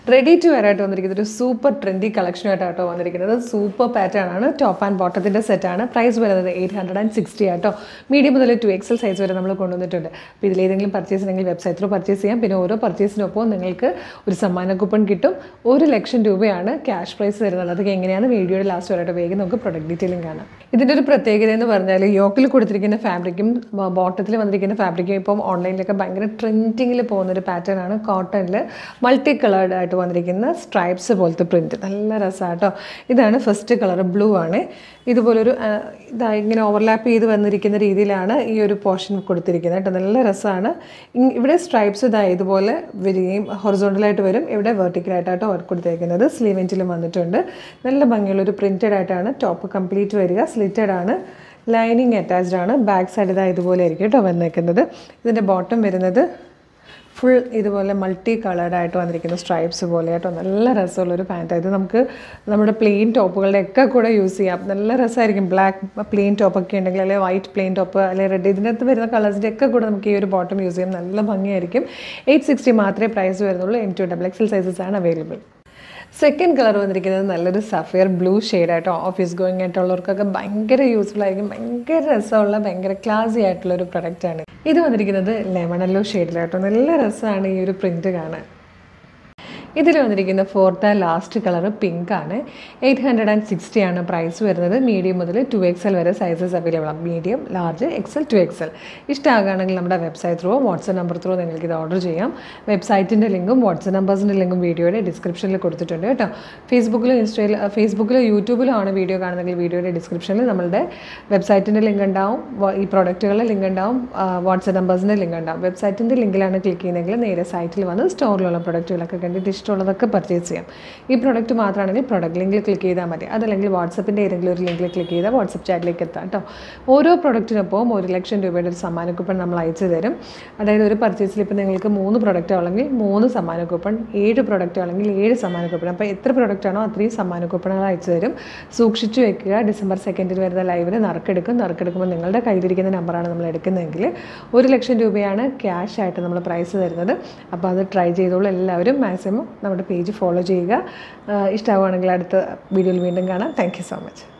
ready to wear ആയിട്ട് വന്നിരിക്കുന്നത് ഒരു സൂപ്പർ ട്രെൻഡി കളക്ഷനായിട്ടാട്ടോ വന്നിരിക്കുന്നത് സൂപ്പർ പാറ്റേൺ ആണ് ടോപ്പ് ആൻഡ് ബോട്ടത്തിൻ്റെ സെറ്റാണ് പ്രൈസ് വരുന്നത് എയ്റ്റ് ഹൺഡ്രഡ് ആൻഡ് സിക്സ്റ്റി ആട്ടോ മീഡിയം മുതൽ ടു എക്സൽ സൈസ് വരെ നമ്മൾ കൊണ്ടുവന്നിട്ടുണ്ട് അപ്പോൾ ഇതിലേതെങ്കിലും പർച്ചേസ് ഉണ്ടെങ്കിൽ വെബ്സൈറ്റ് ത്രൂ പർച്ചേസ് ചെയ്യാം പിന്നെ ഓരോ പർച്ചേസിനൊപ്പം നിങ്ങൾക്ക് ഒരു സമ്മാന കൂപ്പൺ കിട്ടും ഒരു ലക്ഷം രൂപയാണ് ക്യാഷ് പ്രൈസ് വരുന്നത് അതൊക്കെ എങ്ങനെയാണ് വീഡിയോയുടെ ലാസ്റ്റ് വരെയായിട്ട് വേഗം നമുക്ക് പ്രൊഡക്റ്റ് ഡീറ്റെയിലിംഗ് കാണാം ഇതിൻ്റെ ഒരു പ്രത്യേകത എന്ന് പറഞ്ഞാൽ യോക്കിൽ കൊടുത്തിരിക്കുന്ന ഫാബ്രിക്കും ബോട്ടത്തിൽ വന്നിരിക്കുന്ന ഫാബ്രിക്കും ഇപ്പം ഓൺലൈനിലൊക്കെ ഭയങ്കര ട്രെൻഡിങ്ങിൽ പോകുന്ന ഒരു പാറ്റേൺ ആണ് കോട്ടണിൽ മൾട്ടി കളേർഡ് ആയിട്ട് വന്നിരിക്കുന്ന സ്ട്രൈപ്സ് പോലത്തെ പ്രിൻറ്റ് നല്ല രസമാണ് കേട്ടോ ഇതാണ് ഫസ്റ്റ് കളർ ബ്ലൂ ആണ് ഇതുപോലൊരു ആ, ഇതാ ഇങ്ങനെ ഓവർലാപ്പ് ചെയ്ത് വന്നിരിക്കുന്ന രീതിയിലാണ് ഈ ഒരു പോർഷൻ കൊടുത്തിരിക്കുന്നത് കേട്ടോ നല്ല രസമാണ് ഇങ് ഇവിടെ സ്ട്രൈപ്സ് ഇതാ ഇതുപോലെ വരികയും ഹൊറിസോണ്ടലായിട്ട് വരും ഇവിടെ വെർട്ടിക്കലായിട്ടാട്ടോ വർക്ക് കൊടുത്തിരിക്കുന്നത് സ്ലീവെൻറ്റിലും വന്നിട്ടുണ്ട് നല്ല ഭംഗിയുള്ള ഒരു പ്രിൻറ്റഡ് ആയിട്ടാണ് ടോപ്പ് കംപ്ലീറ്റ് വരിക സ്ലിറ്റഡ് ആണ് ലൈനിങ് അറ്റാച്ച്ഡ് ആണ് ബാക്ക് സൈഡ് ഇതാ ഇതുപോലെ ആയിരിക്കും കേട്ടോ വന്നേക്കുന്നത് ഇതിൻ്റെ ബോട്ടം വരുന്നത് ഫുൾ ഇതുപോലെ മൾട്ടി കളേർഡ് ആയിട്ട് വന്നിരിക്കുന്ന സ്ട്രൈപ്സ് പോലെ കേട്ടോ നല്ല രസമുള്ളൊരു പാൻറ്റ് ഇത് നമുക്ക് നമ്മുടെ പ്ലെയിൻ ടോപ്പുകളുടെ ഒക്കെ കൂടെ യൂസ് ചെയ്യാം നല്ല രസമായിരിക്കും ബ്ലാക്ക് പ്ലെയിൻ ടോപ്പൊക്കെ ഉണ്ടെങ്കിൽ അല്ലെങ്കിൽ വൈറ്റ് പ്ലെയിൻ ടോപ്പ് അല്ലെങ്കിൽ റെഡ് ഇതിനകത്ത് വരുന്ന കളേഴ്സിൻ്റെ ഒക്കെ കൂടെ നമുക്ക് ഈ ഒരു ബോട്ടം യൂസ് ചെയ്യാം നല്ല ഭംഗിയായിരിക്കും എയ്റ്റ് സിക്സ്റ്റി മാത്രമേ പ്രൈസ് വരുന്നുള്ളൂ M to double XL sizes ആണ് അവൈലബിൾ സെക്കൻഡ് കളർ വന്നിരിക്കുന്നത് നല്ലൊരു സഫയർ ബ്ലൂ ഷെയ്ഡായിട്ടോ ഓഫീസ് ഗോയിങ് ആയിട്ടുള്ളവർക്കൊക്കെ ഭയങ്കര യൂസ്ഫുൾ ആയിരിക്കും ഭയങ്കര രസമുള്ള ഭയങ്കര ക്ലാസി ആയിട്ടുള്ള ഒരു പ്രൊഡക്റ്റാണ് ഇത് വന്നിരിക്കുന്നത് ലെമണല്ലോ ഷെയ്ഡിലായിട്ടോ നല്ല രസമാണ് ഈ ഒരു പ്രിൻറ്റ് കാണാൻ ഇതിൽ വന്നിരിക്കുന്ന fourth and last colour pink ആണ് എയ്റ്റ് ഹൺഡ്രഡ് ആൻഡ് സിക്സ്റ്റി ആണ് പ്രൈസ് വരുന്നത് മീഡിയം മുതൽ ടു എക്സൽ വരെ സൈസസ് അവൈലബിൾ ആണ് medium large XL two XL ഇഷ്ടമാകുകയാണെങ്കിൽ നമ്മുടെ website through WhatsApp number through നിങ്ങൾക്ക് ഇത് ഓർഡർ ചെയ്യാം വെബ്സൈറ്റിൻ്റെ ലിങ്കും വാട്സപ്പ് നമ്പേഴ്സിൻ്റെ ലിങ്കും വീഡിയോയുടെ ഡിസ്ക്രിപ്ഷനിൽ കൊടുത്തിട്ടുണ്ട് കേട്ടോ ഫേസ്ബുക്കിലും ഇൻസ്റ്റയിൽ ഫേസ്ബുക്കിലോ യൂട്യൂബിലോ ആണ് വീഡിയോ കാണുന്നതെങ്കിൽ വീഡിയോയുടെ ഡിസ്ക്രിപ്ഷനിൽ നമ്മളുടെ വെബ്സൈറ്റിൻ്റെ ലിങ്ക് ഉണ്ടാവും വ- ഈ പ്രോഡക്റ്റുകളുടെ ലിങ്ക് ഉണ്ടാവും വാട്സപ്പ് നമ്പേഴ്സിൻ്റെ ലിങ്ക് ഉണ്ടാവും വെബ്സൈറ്റിൻ്റെ ലിങ്കിലാണ് ക്ലിക്ക് ചെയ്യുന്നതെങ്കിൽ നേരെ സൈറ്റിൽ വന്ന് സ്റ്റോറിലുള്ള പ്രൊഡക്റ്റുകളൊക്കെ കണ്ടിട്ട് ഇഷ്ടമുള്ളതൊക്കെ പർച്ചേസ് ചെയ്യാം ഈ പ്രൊഡക്റ്റ് മാത്രമാണെങ്കിൽ പ്രൊഡക്റ്റ് ലിങ്കിൽ ക്ലിക്ക് ചെയ്താൽ മതി അതല്ലെങ്കിൽ വാട്സപ്പിൻ്റെ ഏതെങ്കിലും ഒരു ലിങ്കിൽ ക്ലിക്ക് ചെയ്താൽ വാട്സപ്പ് ചാറ്റിലേക്ക് എത്താം കേട്ടോ ഓരോ പ്രൊഡക്റ്റിനൊപ്പം ഒരു ലക്ഷം രൂപയുടെ ഒരു സമ്മാന കൂപ്പൺ നമ്മൾ അയച്ചു തരും അതായത് ഒരു പർച്ചേസിൽ ഇപ്പോൾ നിങ്ങൾക്ക് മൂന്ന് പ്രൊഡക്റ്റ് ആണെങ്കിൽ മൂന്ന് സമ്മാന കൂപ്പൺ ഏഴ് പ്രൊഡക്റ്റ് ആണെങ്കിൽ ഏഴ് സമ്മാന കൂപ്പൺ അപ്പോൾ എത്ര പ്രൊഡക്റ്റ് ആണോ അത്രയും സമ്മാന കൂപ്പണുകൾ അയച്ചു തരും സൂക്ഷിച്ചു വെക്കുക ഡിസംബർ സെക്കൻഡിൽ വരുന്ന ലൈവിന് നറുക്കെടുക്കും നറുക്കെടുക്കുമ്പോൾ നിങ്ങളുടെ കയ്യിലിരിക്കുന്ന നമ്പറാണ് നമ്മൾ എടുക്കുന്നതെങ്കിൽ ഒരു ലക്ഷം രൂപയാണ് ക്യാഷ് ആയിട്ട് നമ്മൾ പ്രൈസ് തരുന്നത് അപ്പോൾ അത് ട്രൈ ചെയ്തോളൂ എല്ലാവരും മാക്സിമം നമ്മുടെ പേജ് ഫോളോ ചെയ്യുക ഇഷ്ടമാവുകയാണെങ്കിൽ അടുത്ത വീഡിയോയിൽ വീണ്ടും കാണാം താങ്ക് യു സോ മച്ച്